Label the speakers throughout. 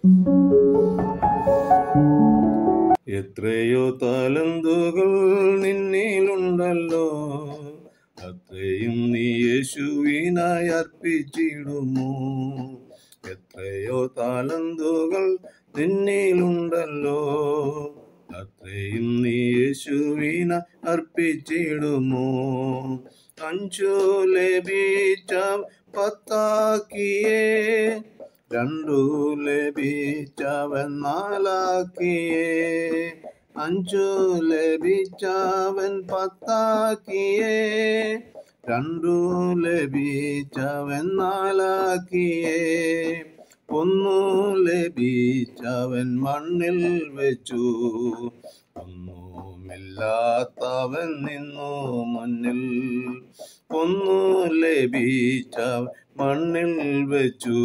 Speaker 1: എത്രയോ താലന്തുകൾ നിന്നിലുണ്ടല്ലോ അത്രയും നീ യേശുവിനായി അർപ്പിച്ചിടുമോ എത്രയോ താലന്തുകൾ നിന്നിലുണ്ടല്ലോ അത്രയും നീ യേശുവിനായി അർപ്പിച്ചിടുമോ അഞ്ചു ലഭിച്ച പത്താക്കിയേ രണ്ടു ലഭിച്ചവൻ നാലാക്കിയേ അഞ്ചു ലഭിച്ചവൻ പത്താക്കിയേ രണ്ടു ലഭിച്ചവൻ നാലാക്കിയേ ഒന്നു ലഭിച്ചവൻ മണ്ണിൽ വെച്ചു ഒന്നുമില്ലാത്തവൻ നിന്നു മുന്നിൽ ഒന്നു ലഭിച്ചവൻ മണ്ണിൽ വെച്ചു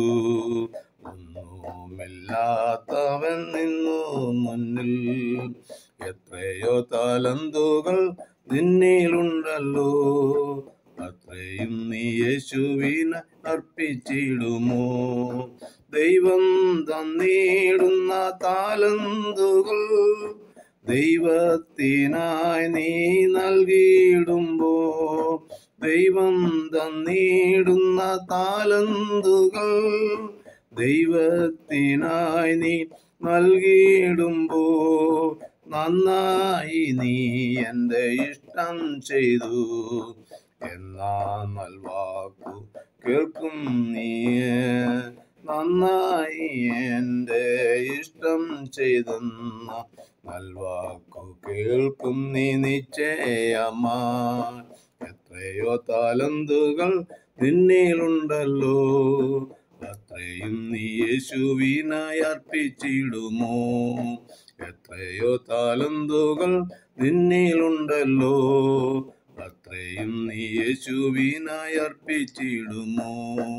Speaker 1: ഒന്നുമില്ലാത്തവൻ നിന്നു മുന്നിൽ എത്രയോ താലന്തുകൾ നിന്നിലുണ്ടല്ലോ അത്രയും നീ യേശുവിന് അർപ്പിച്ചിടുമോ ദൈവം തന്നിടുന്ന താലന്തുകൾ ദൈവത്തിനായി നീ നൽകിയിടുമ്പോ ദൈവം തന്നിടുന്ന താലന്തുകൾ ദൈവത്തിനായി നീ നൽകിയിടുമ്പോ നന്നായി നീ എൻ്റെ ഇഷ്ടം ചെയ്തു എന്നാ നൽവാക്കു കേൾക്കും നീ നന്നായി എൻ്റെ ഇഷ്ടം ചെയ്തെന്ന നൽവാക്കു കേൾക്കും നീ നിശ്ചയമാ എത്രയോ താലന്തുകൾ നിന്നിലുണ്ടല്ലോ അത്രയും നീ യേശുവിനായി അർപ്പിച്ചിടുമോ എത്രയോ താലന്തുകൾ നിന്നിലുണ്ടല്ലോ അത്രയും നീ യേശുവിനായി അർപ്പിച്ചിടുമോ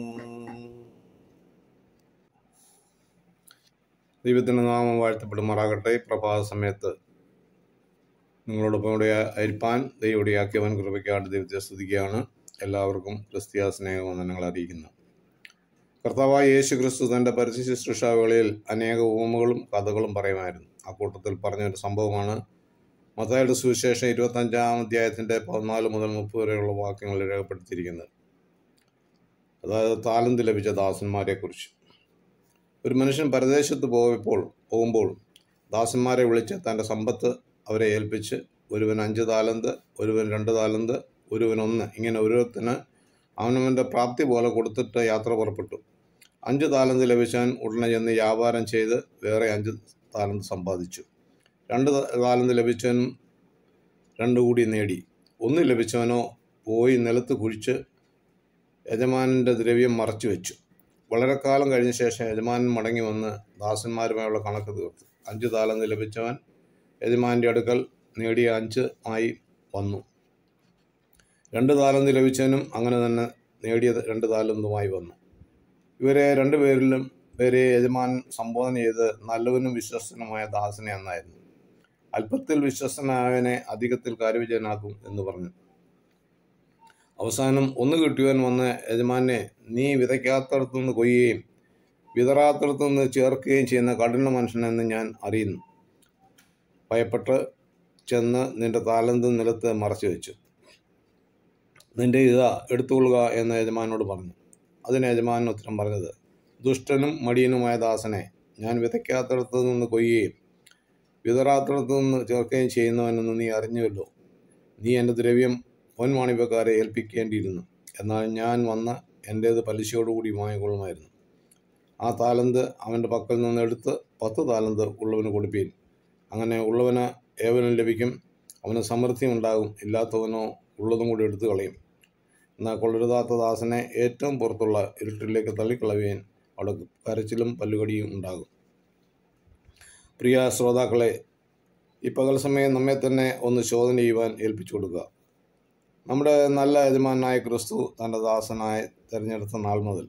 Speaker 1: ദൈവത്തിൻ്റെ നാമം വാഴ്ത്തപ്പെടുമാറാകട്ടെ പ്രഭാത സമയത്ത് നിങ്ങളോടൊപ്പം ഇവിടെ അരിപ്പാൻ ദൈവടിയാക്കിയവൻ കൃപയ്ക്കാണ്ട് ദൈവത്തെ സ്തുതിക്കുകയാണ് എല്ലാവർക്കും ക്രിസ്തീയ സ്നേഹവന്ദനങ്ങൾ അറിയിക്കുന്നു കർത്താവായ യേശു ക്രിസ്തു തൻ്റെ പരസ്യ ശുശ്രൂഷാവേളയിൽ അനേക ഉപമകളും കഥകളും പറയുമായിരുന്നു ആ കൂട്ടത്തിൽ പറഞ്ഞൊരു സംഭവമാണ് മത്തായുടെ സുവിശേഷം ഇരുപത്തഞ്ചാം അധ്യായത്തിൻ്റെ പതിനാല് മുതൽ മുപ്പത് വരെയുള്ള വാക്യങ്ങൾ രേഖപ്പെടുത്തിയിരിക്കുന്നത് അതായത് താലന്ത് ലഭിച്ച ദാസന്മാരെക്കുറിച്ച് ഒരു മനുഷ്യൻ പരദേശത്ത് പോയപ്പോൾ പോകുമ്പോൾ ദാസന്മാരെ വിളിച്ച് തൻ്റെ സമ്പത്ത് അവരെ ഏൽപ്പിച്ച് ഒരുവൻ അഞ്ച് താലന്ത് ഒരുവൻ രണ്ട് താലന്ത് ഒരുവൻ ഒന്ന് ഇങ്ങനെ ഓരോരുത്തന് അവനവൻ്റെ പ്രാപ്തി പോലെ കൊടുത്തിട്ട് യാത്ര പുറപ്പെട്ടു അഞ്ച് താലന്ത് ലഭിച്ചവൻ ഉടനെ ചെന്ന് വ്യാപാരം ചെയ്ത് വേറെ അഞ്ച് താലന്ത് സമ്പാദിച്ചു രണ്ട് താലന്ത് ലഭിച്ചവനും രണ്ടു കൂടി നേടി ഒന്ന് ലഭിച്ചവനോ പോയി നിലത്ത് കുഴിച്ച് യജമാനൻ്റെ ദ്രവ്യം മറച്ചു വെച്ചു വളരെ കാലം കഴിഞ്ഞ ശേഷം യജമാനൻ മടങ്ങി വന്ന് ദാസന്മാരുമായുള്ള കണക്ക് തീർത്തു അഞ്ച് താലന്ത് ലഭിച്ചവൻ യജമാൻ്റെ അടുക്കൽ നേടിയ അഞ്ച് ആയി വന്നു രണ്ട് താലന്ത് ലഭിച്ചവനും അങ്ങനെ തന്നെ നേടിയ രണ്ട് താലന്തുമായി വന്നു ഇവരെ രണ്ടുപേരിലും പേരെ യജമാൻ സംബോധന ചെയ്ത് നല്ലവനും വിശ്വസ്തനുമായ ദാസനെ എന്നായിരുന്നു അല്പത്തിൽ വിശ്വസ്തനായവനെ അധികത്തിൽ കാര്യവിജയനാക്കും എന്ന് പറഞ്ഞു അവസാനം ഒന്ന് കിട്ടിയവൻ വന്ന് യജമാനെ നീ വിതയ്ക്കാത്തടത്തു നിന്ന് കൊയ്യുകയും വിതറാത്തടത്തു നിന്ന് ചേർക്കുകയും ചെയ്യുന്ന കഠിന മനുഷ്യനെന്ന് ഞാൻ അറിയുന്നു ഭയപ്പെട്ട് ചെന്ന് നിന്റെ താലന്ത് നിലത്ത് മറച്ചു വെച്ചു നിന്റെ ഇതാ എടുത്തുകൊള്ളുക എന്ന് യജമാനോട് പറഞ്ഞു അതിന് യജമാനൻ ഉത്തരം പറഞ്ഞത് ദുഷ്ടനും മടിയനുമായ ദാസനെ ഞാൻ വിതയ്ക്കാത്തടത്തു നിന്ന് കൊയ്യുകയും വിതറാത്തടത്തു നിന്ന് ചേർക്കുകയും ചെയ്യുന്നവനെന്ന് നീ അറിഞ്ഞുവല്ലോ നീ എൻ്റെ ദ്രവ്യം പൊൻവാണിപ്പക്കാരെ ഏൽപ്പിക്കേണ്ടിയിരുന്നു എന്നാൽ ഞാൻ വന്ന് എൻ്റേത് പലിശയോടുകൂടി വാങ്ങിക്കൊള്ളുമായിരുന്നു ആ താലന്ത് അവൻ്റെ പക്കൽ നിന്ന് എടുത്ത് പത്ത് താലന്ത് ഉള്ളവന് കൊടുപ്പീൻ അങ്ങനെ ഉള്ളവന് ഏവനും ലഭിക്കും അവന് സമൃദ്ധി ഉണ്ടാകും ഇല്ലാത്തവനോ ഉള്ളതും കൂടി എടുത്തു കളയും എന്നാൽ കൊള്ളരുതാത്ത ദാസനെ ഏറ്റവും പുറത്തുള്ള ഇരുട്ടിലേക്ക് തള്ളിക്കളയുകയും അവിടെ കരച്ചിലും പല്ലുകടിയും ഉണ്ടാകും പ്രിയ ശ്രോതാക്കളെ ഈ പകൽ സമയം നമ്മെ തന്നെ ഒന്ന് ശോധന ചെയ്യുവാൻ ഏൽപ്പിച്ചു കൊടുക്കുക നമ്മുടെ നല്ല യജമാനായ ക്രിസ്തു തൻ്റെ ദാസനായി തിരഞ്ഞെടുത്ത നാൾ മുതൽ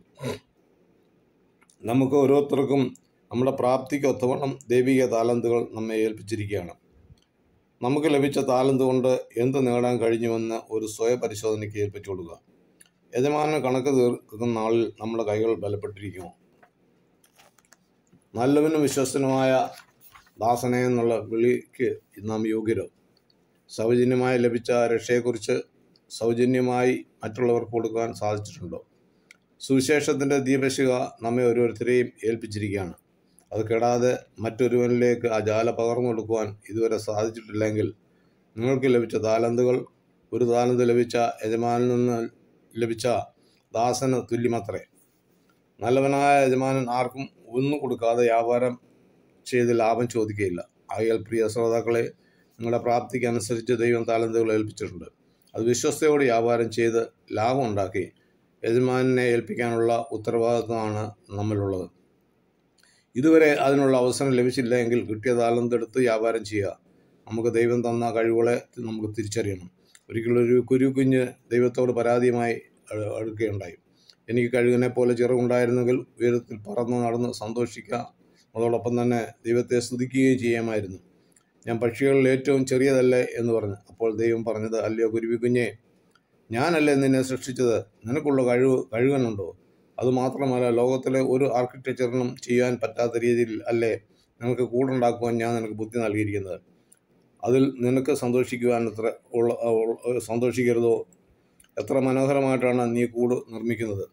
Speaker 1: നമുക്ക് ഓരോരുത്തർക്കും നമ്മുടെ പ്രാപ്തിക്ക് ഒത്തവണ്ണം ദൈവിക താലന്തുകൾ നമ്മെ ഏൽപ്പിച്ചിരിക്കുകയാണ് നമുക്ക് ലഭിച്ച താലന്ത് കൊണ്ട് എന്ത് നേടാൻ കഴിഞ്ഞുവെന്ന് ഒരു സ്വയപരിശോധനയ്ക്ക് ഏൽപ്പിച്ചു കൊടുക്കുക യജമാനൻ കണക്ക് തീർക്കുന്ന നാളിൽ നമ്മുടെ കൈകൾ ബലപ്പെട്ടിരിക്കുമോ നല്ലവനും വിശ്വസ്തനുമായ ദാസനെ എന്നുള്ള വിളിക്ക് നാം യോഗ്യരോ സൗജന്യമായി ലഭിച്ച രക്ഷയെക്കുറിച്ച് സൗജന്യമായി മറ്റുള്ളവർക്ക് കൊടുക്കാൻ സാധിച്ചിട്ടുണ്ടോ സുവിശേഷത്തിൻ്റെ ദീപശിക നമ്മെ ഓരോരുത്തരെയും ഏൽപ്പിച്ചിരിക്കുകയാണ് അത് കെടാതെ മറ്റൊരുവനിലേക്ക് ആ ജാല പകർന്നു കൊടുക്കുവാൻ ഇതുവരെ സാധിച്ചിട്ടില്ലെങ്കിൽ നിങ്ങൾക്ക് ലഭിച്ച താലന്തുകൾ ഒരു താലന്ത് ലഭിച്ച യജമാനിൽ നിന്ന് ലഭിച്ച ദാസന് തുല്യമത്രേ നല്ലവനായ യജമാനൻ ആർക്കും ഒന്നും കൊടുക്കാതെ വ്യാപാരം ചെയ്ത് ലാഭം ചോദിക്കുകയില്ല ആകയാൽ പ്രിയ ശ്രോതാക്കളെ നിങ്ങളുടെ പ്രാപ്തിക്ക് അനുസരിച്ച് ദൈവം താലന്തുകൾ ഏൽപ്പിച്ചിട്ടുണ്ട് അത് വിശ്വസ്തയോടെ വ്യാപാരം ചെയ്ത് ലാഭം ഉണ്ടാക്കി യജമാനെ ഏൽപ്പിക്കാനുള്ള ഉത്തരവാദിത്വമാണ് നമ്മളുള്ളത് ഇതുവരെ അതിനുള്ള അവസരം ലഭിച്ചില്ല എങ്കിൽ കിട്ടിയ താലന്തെടുത്ത് വ്യാപാരം ചെയ്യുക നമുക്ക് ദൈവം തന്ന കഴിവുകളെ നമുക്ക് തിരിച്ചറിയണം ഒരിക്കലൊരു കുരു കുഞ്ഞ് ദൈവത്തോട് പരാതിയുമായി അഴ- അടുക്കുകയുണ്ടായി എനിക്ക് കഴുകനെ പോലെ ചിറകുണ്ടായിരുന്നെങ്കിൽ ഉയരത്തിൽ പറന്ന് നടന്ന് സന്തോഷിക്കാം അതോടൊപ്പം തന്നെ ദൈവത്തെ സ്തുതിക്കുകയും ചെയ്യാമായിരുന്നു ഞാൻ പക്ഷികളിൽ ഏറ്റവും ചെറിയതല്ലേ എന്ന് പറഞ്ഞു അപ്പോൾ ദൈവം പറഞ്ഞത് അല്ലയോ കുരുവി കുഞ്ഞെ ഞാനല്ലേ നിന്നെ സൃഷ്ടിച്ചത് നിനക്കുള്ള കഴിവ് കഴുകനുണ്ടോ അതുമാത്രമല്ല ലോകത്തിലെ ഒരു ആർക്കിടെക്ചറിനും ചെയ്യാൻ പറ്റാത്ത രീതിയിൽ അല്ലേ നിനക്ക് കൂടുണ്ടാക്കുവാൻ ഞാൻ നിനക്ക് ബുദ്ധി നൽകിയിരിക്കുന്നത് അതിൽ നിനക്ക് സന്തോഷിക്കുവാൻ എത്ര ഉള്ള ഉള്ള- സന്തോഷിക്കരുതോ എത്ര മനോഹരമായിട്ടാണ് നീ കൂട് നിർമ്മിക്കുന്നത്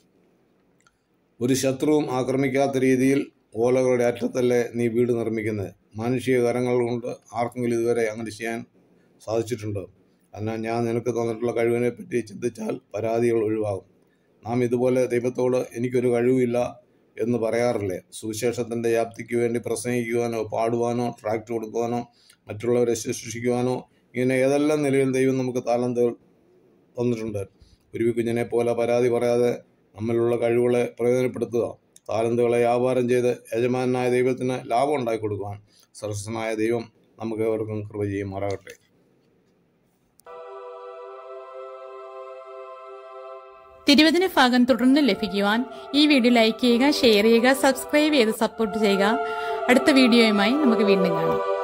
Speaker 1: ഒരു ശത്രുവും ആക്രമിക്കാത്ത രീതിയിൽ ഓലകളുടെ അറ്റത്തല്ലേ നീ വീട് നിർമ്മിക്കുന്നത് മാനുഷിക കരങ്ങൾ കൊണ്ട് ആർക്കെങ്കിലും ഇതുവരെ അങ്ങനെ ചെയ്യാൻ സാധിച്ചിട്ടുണ്ടോ എന്നാൽ ഞാൻ നിനക്ക് തന്നിട്ടുള്ള കഴിവിനെ പറ്റി ചിന്തിച്ചാൽ പരാതികൾ ഒഴിവാകും നാം ഇതുപോലെ ദൈവത്തോട് എനിക്കൊരു കഴിവില്ല എന്ന് പറയാറില്ലേ സുവിശേഷത്തിൻ്റെ വ്യാപ്തിക്ക് വേണ്ടി പ്രസംഗിക്കുവാനോ പാടുവാനോ ട്രാക്ട് കൊടുക്കുവാനോ മറ്റുള്ളവരെ ശുശ്രൂഷിക്കുവാനോ ഇങ്ങനെ ഏതെല്ലാം നിലയിൽ ദൈവം നമുക്ക് താലന്തുകൾ തന്നിട്ടുണ്ട് ഒരു കുഞ്ഞിനെ പോലെ പരാതി പറയാതെ നമ്മളിലുള്ള കഴിവുകളെ പ്രയോജനപ്പെടുത്തുക താലന്തുകളെ വ്യാപാരം ചെയ്ത് യജമാനായ ദൈവത്തിന് ലാഭം ഉണ്ടാക്കി കൊടുക്കുവാൻ സർവസ്വനായ ദൈവം നമുക്ക് ഏവർക്കും കൃപ ചെയ്യുമാറാകട്ടെ
Speaker 2: തിരുവചന ഭാഗം തുടർന്ന് ലഭിക്കുവാൻ ഈ വീഡിയോ ലൈക്ക് ചെയ്യുക ഷെയർ ചെയ്യുക സബ്സ്ക്രൈബ് ചെയ്ത് സപ്പോർട്ട് ചെയ്യുക അടുത്ത വീഡിയോയുമായി നമുക്ക് വീണ്ടും കാണാം